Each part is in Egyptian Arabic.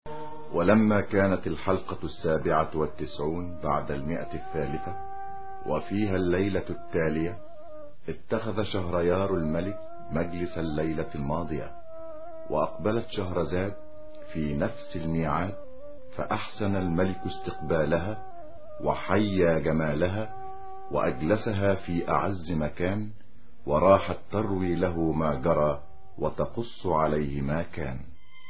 ولما كانت الحلقة السابعة والتسعون بعد المئة الثالثة وفيها الليلة التالية اتخذ شهريار الملك مجلس الليلة الماضية وأقبلت شهرزاد في نفس الميعاد فأحسن الملك استقبالها وحيا جمالها وأجلسها في أعز مكان وراحت تروي له ما جرى وتقص عليه ما كان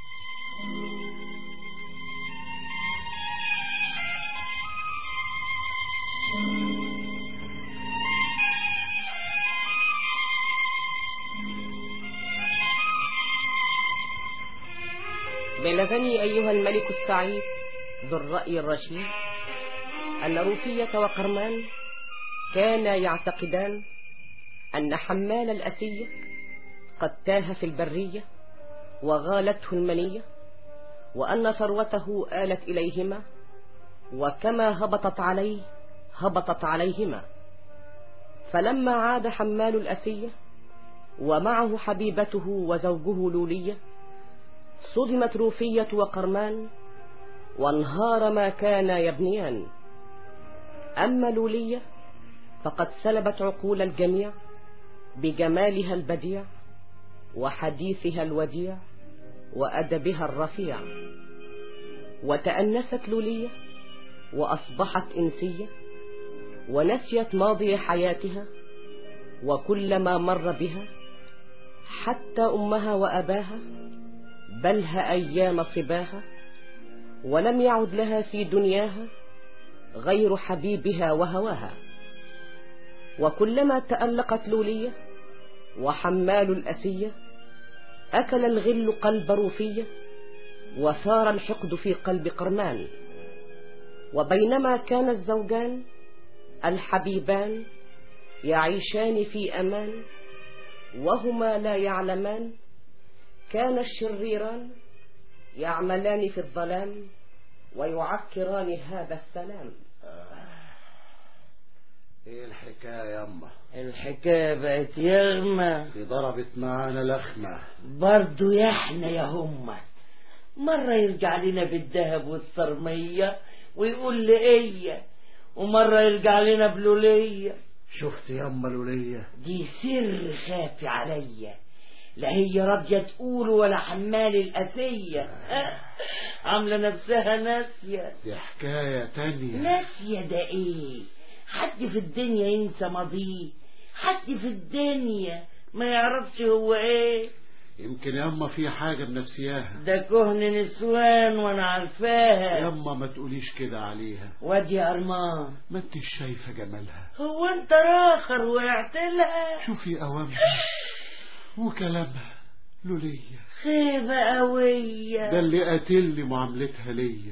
بلغني أيها الملك السعيد ذو الرأي الرشيد أن روفية وقرمان كانا يعتقدان أن حمال الأسية قد تاه في البرية وغالته المنية وأن ثروته آلت إليهما وكما هبطت عليه هبطت عليهما فلما عاد حمال الأسية ومعه حبيبته وزوجه لولية صدمت روفية وقرمان وانهار ما كانا يبنيان أما لولية فقد سلبت عقول الجميع بجمالها البديع وحديثها الوديع وأدبها الرفيع وتأنست لولية وأصبحت إنسية ونسيت ماضي حياتها وكل ما مر بها حتى أمها وأباها بلها أيام صباها ولم يعد لها في دنياها غير حبيبها وهواها وكلما تألقت لولية وحمال الأسية أكل الغل قلب روفية وثار الحقد في قلب قرمان وبينما كان الزوجان الحبيبان يعيشان في أمان وهما لا يعلمان كان الشريران يعملان في الظلام ويعكران هذا السلام ايه الحكاية يما الحكاية بقت يغمى دي ضربت معانا لخمة برضو يا احنا يا هما مرة يرجع لنا بالذهب والصرمية ويقول لي ايه ومرة يرجع لنا بلولية شفت يما الولية دي سر خافي عليا لا هي راضية تقول ولا حمال الأسية عاملة نفسها ناسية دي حكاية تانية ناسية ده ايه حد في الدنيا ينسى ماضيه حد في الدنيا ما يعرفش هو ايه يمكن يما في حاجة منسياها ده كهن نسوان وانا عارفاها يما ما تقوليش كده عليها وادي يا ارمان ما انت شايفة جمالها هو انت راخر وقعت لها شوفي اوامرها وكلامها لولية خيبة قوية ده اللي قاتلني معاملتها ليا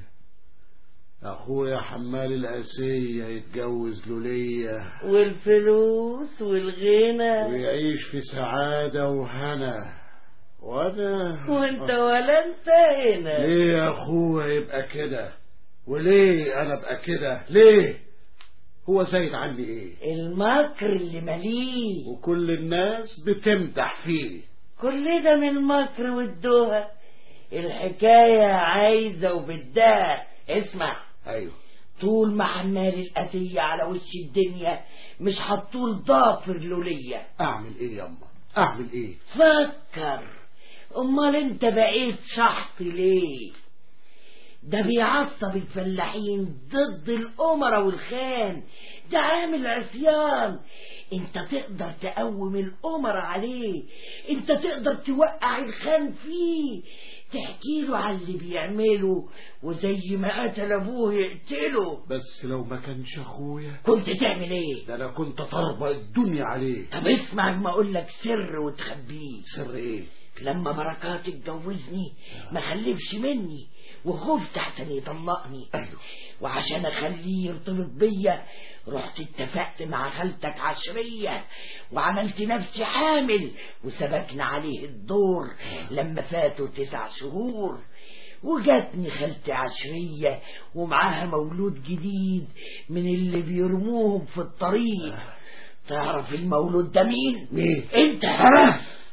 اخويا حمال الاسية يتجوز لولية والفلوس والغنى ويعيش في سعادة وهنا وانا وانت ولا انت هنا ليه يا اخويا يبقى كده وليه انا ابقى كده ليه هو زايد عني ايه المكر اللي مليه وكل الناس بتمدح فيه كل ده من المكر والدهى الحكاية عايزة وبدها اسمع ايوه طول ما حمال الأذية على وش الدنيا مش هتطول ضافر لولية اعمل ايه يما اعمل ايه فكر امال انت بقيت شحط ليه ده بيعصب الفلاحين ضد الأمرة والخان ده عامل عصيان انت تقدر تقوم الأمرة عليه انت تقدر توقع الخان فيه تحكي له على اللي بيعمله وزي ما قتل ابوه يقتله بس لو ما كانش اخويا كنت تعمل ايه ده انا كنت طربق الدنيا عليه طب اسمع ما اقول لك سر وتخبيه سر ايه لما بركات اتجوزني ما خلفش مني وخفت احسن يطلقني ايوه وعشان اخليه يرتبط بيا رحت اتفقت مع خالتك عشرية وعملت نفسي حامل وسبكنا عليه الدور لما فاتوا تسع شهور وجاتني خالتي عشرية ومعاها مولود جديد من اللي بيرموهم في الطريق تعرف المولود ده مين؟ مين؟ انت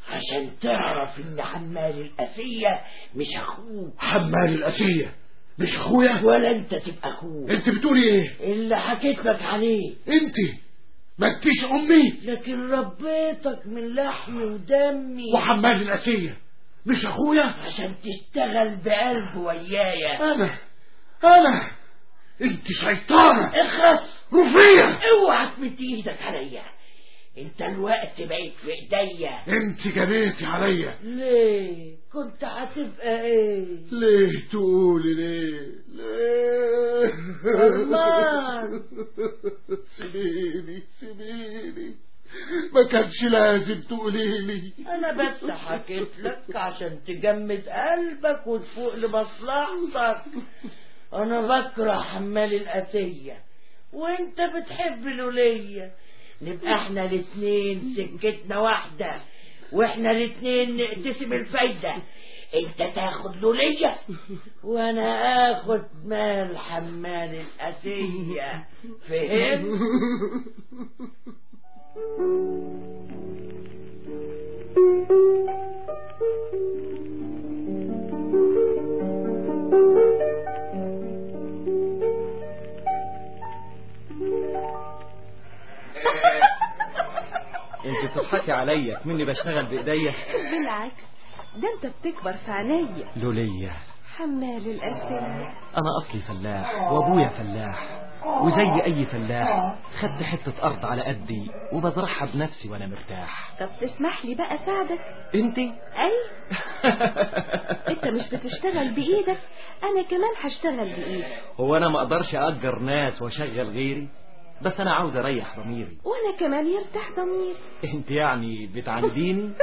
عشان تعرف ان حمال الأسية مش اخوك حمال الأسية مش أخويا ولا انت تبقى اخوك أنت بتقولي إيه اللي حكيت لك عليه أنت ما انتيش أمي لكن ربيتك من لحمي ودمي وحمال الأسية مش أخويا عشان تشتغل بقلب ويايا أنا أنا أنت شيطانة اخرس رفيع اوعى تمد ايدك عليا انت الوقت بقيت في ايديا أنت جنيتي عليا ليه كنت هتبقى ايه ليه تقولي ليه ليه أرمان. سيبيني سيبيني ما كانش لازم تقولي لي انا بس حكيت لك عشان تجمد قلبك وتفوق لمصلحتك انا بكره حمال الاسية وانت بتحب الولية نبقى احنا الاتنين سكتنا واحدة واحنا الاتنين نقتسم الفايدة انت تاخد لولية وانا اخد مال حمال الاسية فهمت انت بتضحكي عليا مني بشتغل بايديا بالعكس ده انت بتكبر في عينيا لولية حمال الأسئلة انا اصلي فلاح وابويا فلاح وزي اي فلاح خدت حتة ارض على قدي وبزرعها بنفسي وانا مرتاح طب تسمح لي بقى اساعدك انت اي انت مش بتشتغل بايدك انا كمان هشتغل بايدي هو انا ما اقدرش اجر ناس واشغل غيري بس انا عاوز اريح ضميري وانا كمان يرتاح ضميري انت يعني بتعنديني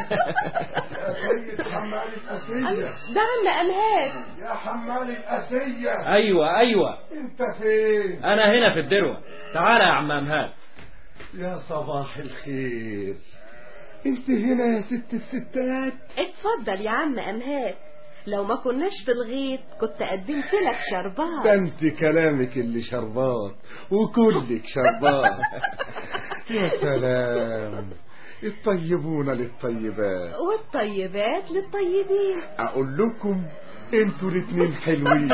حمال الأسية ده عم امهات يا حمال الأسية ايوه ايوه أنت فين انا هنا في الدروة تعالى يا عم امهات يا صباح الخير انت هنا يا ست الستات اتفضل يا عم امهات لو ما كناش في الغيط كنت قدمت لك ده شربات انت كلامك اللي شربات وكلك شربات يا سلام الطيبون للطيبات والطيبات للطيبين اقول لكم انتوا الاتنين حلوين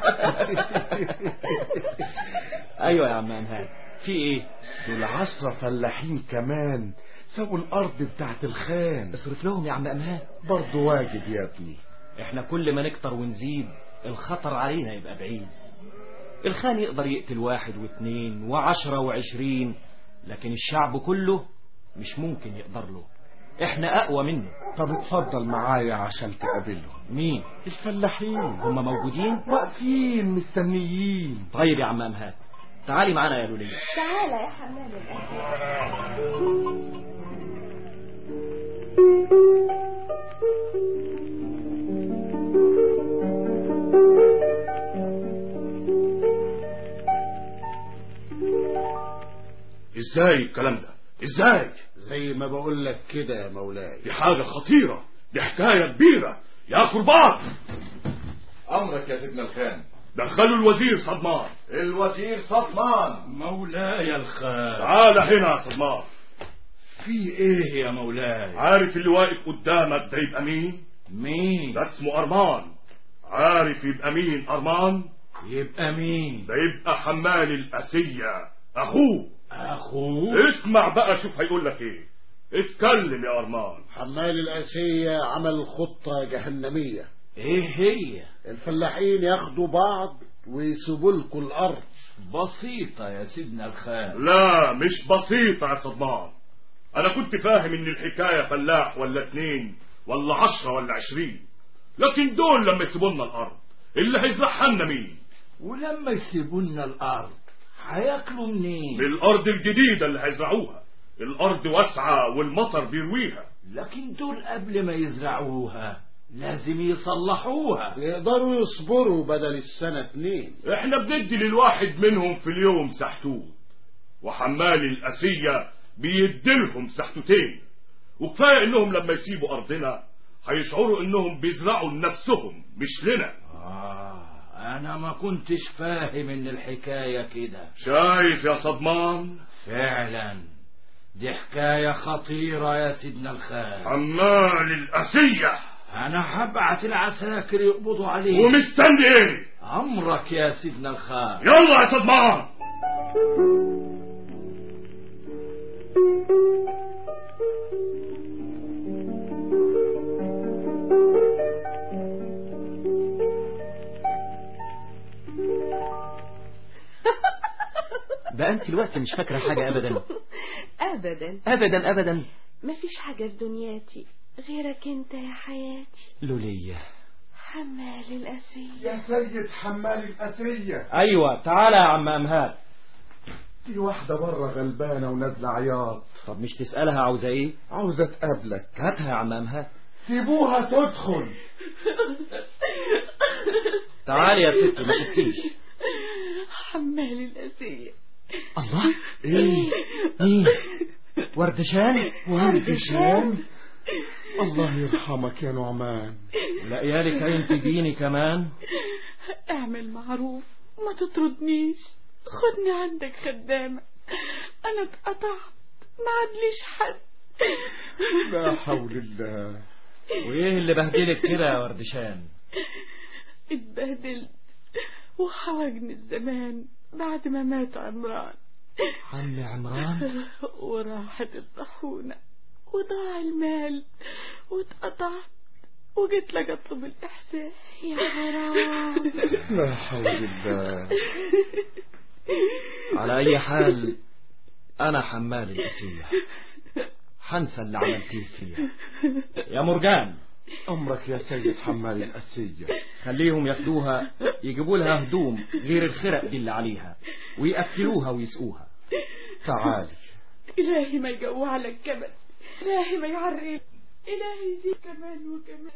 ايوه يا عم امهات في ايه دول عشرة فلاحين كمان سابوا الارض بتاعت الخان اصرف لهم يا عم امهات برضه واجب يا ابني احنا كل ما نكتر ونزيد الخطر علينا يبقى بعيد الخان يقدر يقتل واحد واثنين وعشرة وعشرين لكن الشعب كله مش ممكن يقدر له احنا اقوى منه طب اتفضل معايا عشان تقابلهم مين الفلاحين هم موجودين واقفين مستنيين طيب يا عم امهات تعالي معانا يا لولية تعالى يا حمال الأسئلة ازاي الكلام ده ازاي زي ما بقول لك كده يا مولاي دي حاجة خطيرة دي حكاية كبيرة يا قربان أمرك يا سيدنا الخان دخلوا الوزير صدمان الوزير صفمان مولاي الخال تعال هنا يا صدمان في ايه يا مولاي عارف اللي واقف قدامك ده يبقى مين مين ده اسمه أرمان عارف يبقى مين أرمان يبقى مين ده يبقى حمال الأسية أخوه اخوه اسمع بقى شوف هيقول لك ايه اتكلم يا أرمان حمال الأسية عمل خطة جهنمية ايه هي الفلاحين ياخدوا بعض ويسيبوا لكم الأرض بسيطة يا سيدنا الخال لا مش بسيطة يا صدمان أنا كنت فاهم إن الحكاية فلاح ولا اتنين ولا عشرة ولا عشرين لكن دول لما يسيبولنا الأرض اللي هيزرعها لنا مين؟ ولما يسيبونا الارض هياكلوا منين بالأرض الجديدة اللي هيزرعوها الأرض واسعة والمطر بيرويها لكن دول قبل ما يزرعوها لازم يصلحوها يقدروا يصبروا بدل السنة اتنين احنا بندي للواحد منهم في اليوم سحتوت وحمال الأسية بيديلهم سحتوتين وكفاية انهم لما يسيبوا أرضنا هيشعروا انهم بيزرعوا لنفسهم مش لنا آه أنا ما كنتش فاهم إن الحكاية كده شايف يا صدمان فعلا دي حكاية خطيرة يا سيدنا الخال حمال الأسية أنا هبعت العساكر يقبضوا عليه ومستني ايه أمرك يا سيدنا الخال يلا يا صدمان بقى انت الوقت مش فاكرة حاجة ابدا ابدا ابدا ابدا مفيش حاجة في دنياتي غيرك انت يا حياتي لولية حمال الاسية يا سيد حمال الأسية ايوه تعالى يا عم امهات في واحدة بره غلبانة ونازلة عياط طب مش تسألها عاوزة ايه عاوزة تقابلك هاتها يا عم امهات سيبوها تدخل تعالي يا ستي ما تبكيش حمال الاسية الله ايه ايه وردشان وردشان الله يرحمك يا نعمان لا يالك انت ديني كمان اعمل معروف ما تطردنيش خدني عندك خدامة انا اتقطعت ما عادليش حد لا حول الله وايه اللي بهدلك كده يا وردشان اتبهدلت وحوجني الزمان بعد ما مات عمران عم عمران وراحت الطاحونة وضاع المال واتقطعت وجيت لك اطلب الاحسان يا حرام لا حول الله على اي حال انا حمال الاسية حنسى اللي عملتيه فيها يا مرجان أمرك يا سيد حمال الأسية خليهم ياخدوها يجيبوا لها هدوم غير الخرق دي اللي عليها ويأكلوها ويسقوها تعالي إلهي ما يجوع لك كمان إلهي ما يعرف إلهي يزيد كمان وكمان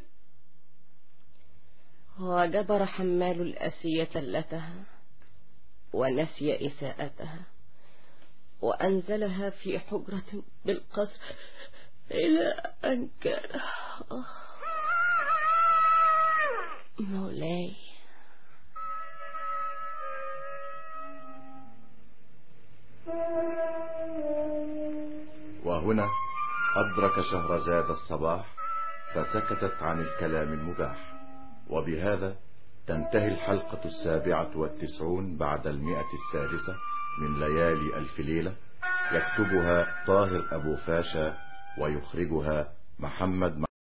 وجبر حمال الأسية تلتها ونسي إساءتها وأنزلها في حجرة بالقصر إلى أن كان آه. مولاي وهنا أدرك شهرزاد الصباح فسكتت عن الكلام المباح وبهذا تنتهي الحلقة السابعة والتسعون بعد المئة السادسة من ليالي ألف ليلة يكتبها طاهر أبو فاشا ويخرجها محمد